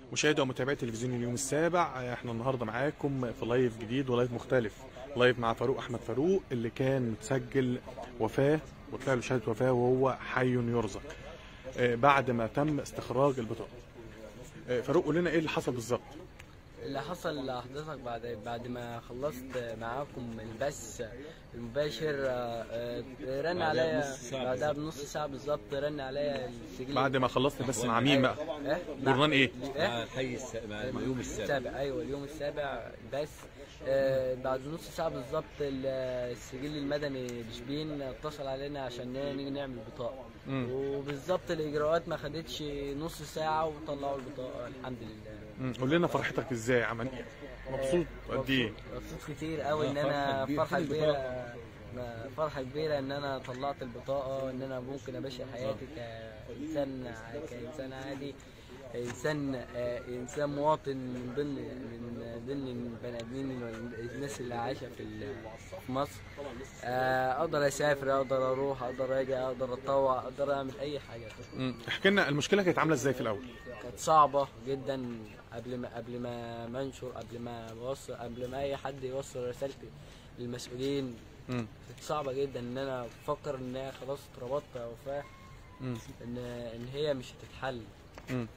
مشاهدي ومتابعي تلفزيون اليوم السابع احنا النهارده معاكم في لايف جديد ولايف مختلف لايف مع فاروق احمد فاروق اللي كان متسجل وفاه وطلع له شهاده وفاه وهو حي يرزق آه، بعد ما تم استخراج البطاقه آه، فاروق قول لنا ايه اللي حصل بالظبط اللي حصل لحضرتك بعد بعد ما خلصت معاكم البث المباشر آه، آه، رن بعدها عليا بنص ساعة بعدها بنص ساعة بالظبط رن عليا السجل بعد ما خلصت بس مع مين بقى إيه؟ جورنان ايه إيه؟ مع الحي الس... مع اليوم السابع السابع ايوه اليوم السابع بس آه بعد نص ساعه بالظبط ال- السجل المدني بشبين اتصل علينا عشان نيجي نعمل بطاقه مم. وبالظبط الاجراءات ما خدتش نص ساعه وطلعوا البطاقه الحمد لله مم، قول لنا فرحتك ازاي عمل ايه مبسوط قد ايه مبسوط كتير قوي ان آه، انا فرحة كبيرة. فرحه فين كبيره ما- فرحه كبيره ان انا طلعت البطاقه وان انا ممكن امشي حياتي كانسان كانسان عادي انسان آه، انسان مواطن من ضمن من ضمن البني ادمين الناس اللي عايشه في ال- في مصر آه، اقدر اسافر اقدر اروح اقدر اجي اقدر اتطوع اقدر اعمل اي حاجه مم، احكي لنا المشكله كانت عامله ازاي في الاول كانت صعبة جدا قبل ما قبل ما منشر قبل ما اوصل قبل ما اي حد يوصل رسالتي للمسؤولين مم، كانت صعبة جدا ان انا افكر ان هي خلاص اتربطت او وفاة مم، ان ان هي مش هتتحل مم،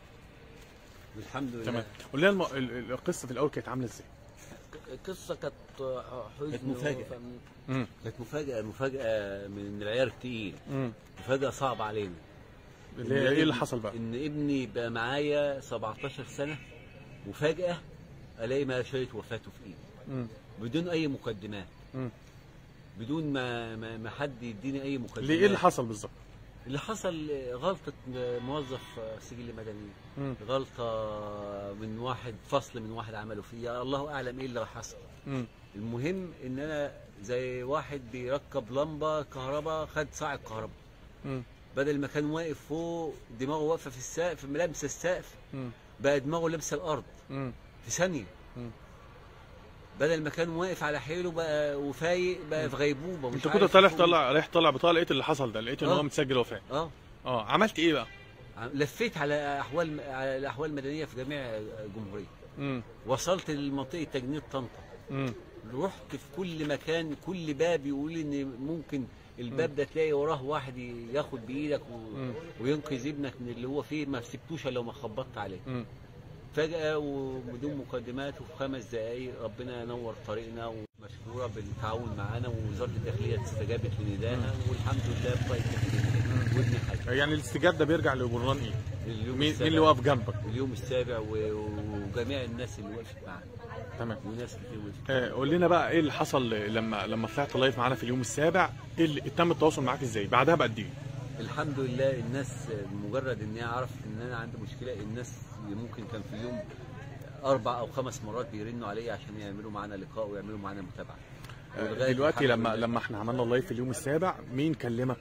الحمد لله تمام قول لنا الم... ال- ال- القصه في الاول كانت عامله ازاي القصة كانت حزن كانت مفاجأة. وفم- مم، كانت مفاجأة مفاجأة من العيار التقيل مم. مفاجأة صعبة علينا اللي هي ايه اللي حصل بقى إن ابني بقى معايا 17 سنة وفجأة ألاقي ما شهادة وفاته في إيدي مم، بدون أي مقدمات مم. بدون ما ما, ما حد يديني أي مقدمات ليه ايه اللي حصل بالظبط اللي حصل غلطة موظف سجل مدني مم، غلطة من واحد فصل من واحد عمله فيا الله أعلم إيه اللي حصل مم، المهم ان انا زي واحد بيركب لمبه كهرباء خد ساعه كهرباء مم، بدل ما كان واقف فوق دماغه واقفه في السقف ملامسه السقف مم، بقى دماغه لامسه الارض مم، في ثانيه مم. بدل ما كان واقف على حيله بقى وفايق بقى في غيبوبه مش انت كنت عارف طالع يفوق. طالع رايح طالع بطاقه لقيت اللي حصل ده لقيت ان آه. هو متسجل وفاه اه اه عملت ايه بقى لفيت على احوال على الاحوال المدنيه في جميع الجمهوريه مم، وصلت لمنطقه تجنيد طنطا مم، رحت في كل مكان كل باب يقول ان ممكن الباب ده تلاقي وراه واحد ياخد بايدك و... مم. وينقذ ابنك من اللي هو فيه ما سبتوش الا لو ما خبطت عليه مم. فجاه وبدون مقدمات وفي خمس دقائق ربنا نور طريقنا ومشكوره بالتعاون معانا ووزاره الداخليه استجابت لنداها والحمد لله بطاقه تحديد وابني حاجه يعني الاستجابه ده بيرجع لجورنان ايه اليوم مين مين السابع- اللي واقف جنبك اليوم السابع و... وجميع الناس اللي وقفت معانا تمام وناس كتير وقفت آه، قول لنا بقى ايه اللي حصل لما لما طلعت لايف معانا في اليوم السابع ايه اللي تم التواصل معاك ازاي بعدها بقد ايه الحمد لله الناس مجرد ان هي عرفت ان انا عندي مشكله الناس اللي ممكن كان في اليوم اربع او خمس مرات بيرنوا عليا عشان يعملوا معانا لقاء ويعملوا معانا متابعه آه، ولغاية دلوقتي الحمد لما لله- لما احنا عملنا اللايف في اليوم السابع مين كلمك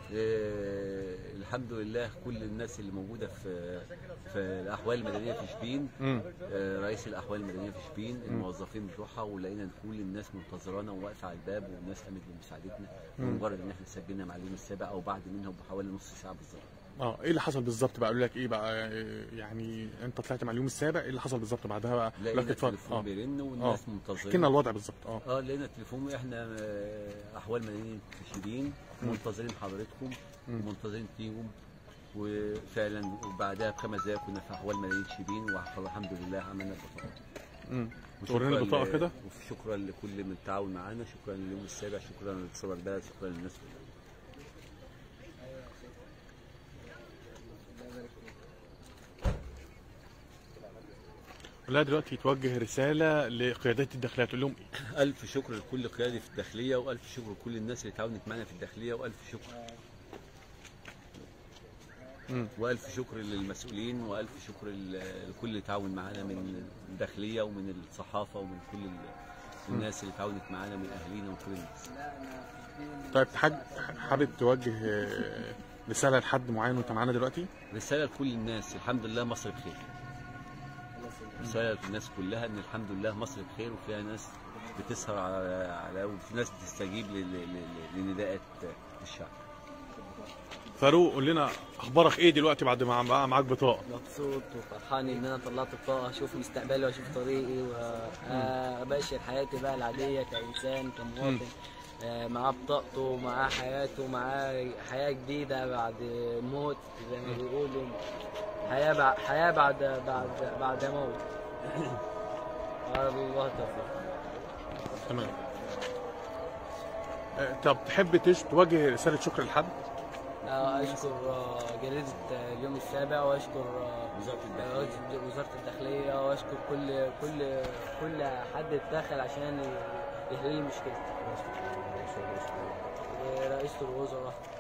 آه، الحمد لله كل الناس اللي موجوده في في الاحوال المدنيه في شبين مم. آه، رئيس الاحوال المدنيه في شبين الموظفين بتوعها ولقينا إن كل الناس منتظرانا وواقفه على الباب والناس قامت بمساعدتنا بمجرد ان احنا سجلنا مع اليوم السابع او بعد منها بحوالي نص ساعه بالظبط اه ايه اللي حصل بالظبط بقى قالوا لك ايه بقى آه، يعني انت طلعت مع اليوم السابع ايه اللي حصل بالظبط بعدها بقى قالوا لقينا لك اتفضل التليفون اه بيرن والناس احكي لنا منتظرين الوضع بالظبط اه اه لقينا التليفون احنا آه، احوال مدنيين في شبين منتظرين حضرتكم ومنتظرين تيجوا وفعلا وبعدها بخمس دقايق كنا في احوال مدينه شبين والحمد لله عملنا البطاقه مم. وشكراً ورينا البطاقه ل- كده وشكرا لكل من تعاون معانا شكرا لليوم السابع شكرا لصور البلد شكرا للناس كلها ولا دلوقتي توجه رساله لقيادات الداخليه تقول لهم ايه الف شكر لكل قيادي في الداخليه والف شكر لكل الناس اللي تعاونت معانا في الداخليه والف شكر مم. والف شكر للمسؤولين والف شكر ل- لكل اللي تعاون معانا من الداخليه ومن الصحافه ومن كل ال- الناس اللي تعاونت معانا من اهالينا وكل الناس طيب حاج حابب توجه آه، رساله لحد معين وانت معانا دلوقتي رساله لكل الناس الحمد لله مصر بخير رساله للناس كلها ان الحمد لله مصر بخير وفيها ناس بتسهر على على وفي ناس بتستجيب ل- ل- ل- لنداءات الشعب فاروق قول لنا اخبارك ايه دلوقتي بعد ما بقى معاك بطاقه مبسوط وفرحان ان انا طلعت بطاقه اشوف مستقبلي واشوف طريقي وابشر حياتي بقى العاديه كانسان كمواطن آه، معاه بطاقته معاه حياته معاه حياه جديده بعد موت زي ما بيقولوا حياه بعد حياه بعد بعد بعد موت على الله التوفيق تمام آه، طب تحب تش- توجه رساله شكر لحد آه، اشكر آه، جريده آه، اليوم السابع واشكر آه، آه، وزاره الداخليه واشكر كل كل كل حد اتدخل عشان يحل لي مشكلتي ورئيس الوزراء